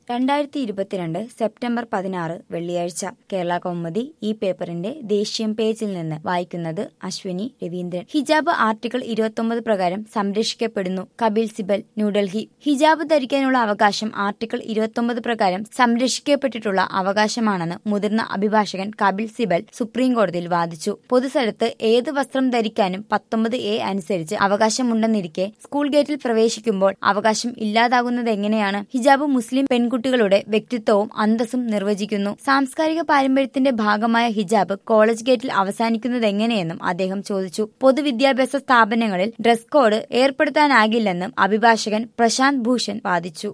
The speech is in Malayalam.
രണ്ടായിരത്തി ഇരുപത്തിരണ്ട് സെപ്റ്റംബർ പതിനാറ് വെള്ളിയാഴ്ച കേരള കൗമുദി ഈ പേപ്പറിന്റെ ദേശീയം പേജിൽ നിന്ന് വായിക്കുന്നത് അശ്വിനി രവീന്ദ്രൻ ഹിജാബ് ആർട്ടിക്കിൾ ഇരുപത്തൊമ്പത് പ്രകാരം സംരക്ഷിക്കപ്പെടുന്നു കപിൽ സിബൽ ന്യൂഡൽഹി ഹിജാബ് ധരിക്കാനുള്ള അവകാശം ആർട്ടിക്കിൾ ഇരുപത്തൊമ്പത് പ്രകാരം സംരക്ഷിക്കപ്പെട്ടിട്ടുള്ള അവകാശമാണെന്ന് മുതിർന്ന അഭിഭാഷകൻ കപിൽ സിബൽ സുപ്രീം കോടതിയിൽ വാദിച്ചു പൊതുസ്ഥലത്ത് ഏത് വസ്ത്രം ധരിക്കാനും പത്തൊമ്പത് എ അനുസരിച്ച് അവകാശമുണ്ടെന്നിരിക്കെ സ്കൂൾ ഗേറ്റിൽ പ്രവേശിക്കുമ്പോൾ അവകാശം ഇല്ലാതാകുന്നത് എങ്ങനെയാണ് ഹിജാബ് മുസ്ലിം പെൺകുട്ടികളുടെ വ്യക്തിത്വവും അന്തസ്സും നിർവചിക്കുന്നു സാംസ്കാരിക പാരമ്പര്യത്തിന്റെ ഭാഗമായ ഹിജാബ് കോളേജ് ഗേറ്റിൽ അവസാനിക്കുന്നത് എങ്ങനെയെന്നും അദ്ദേഹം ചോദിച്ചു പൊതുവിദ്യാഭ്യാസ സ്ഥാപനങ്ങളിൽ ഡ്രസ് കോഡ് ഏർപ്പെടുത്താനാകില്ലെന്നും അഭിഭാഷകൻ പ്രശാന്ത് ഭൂഷൺ വാദിച്ചു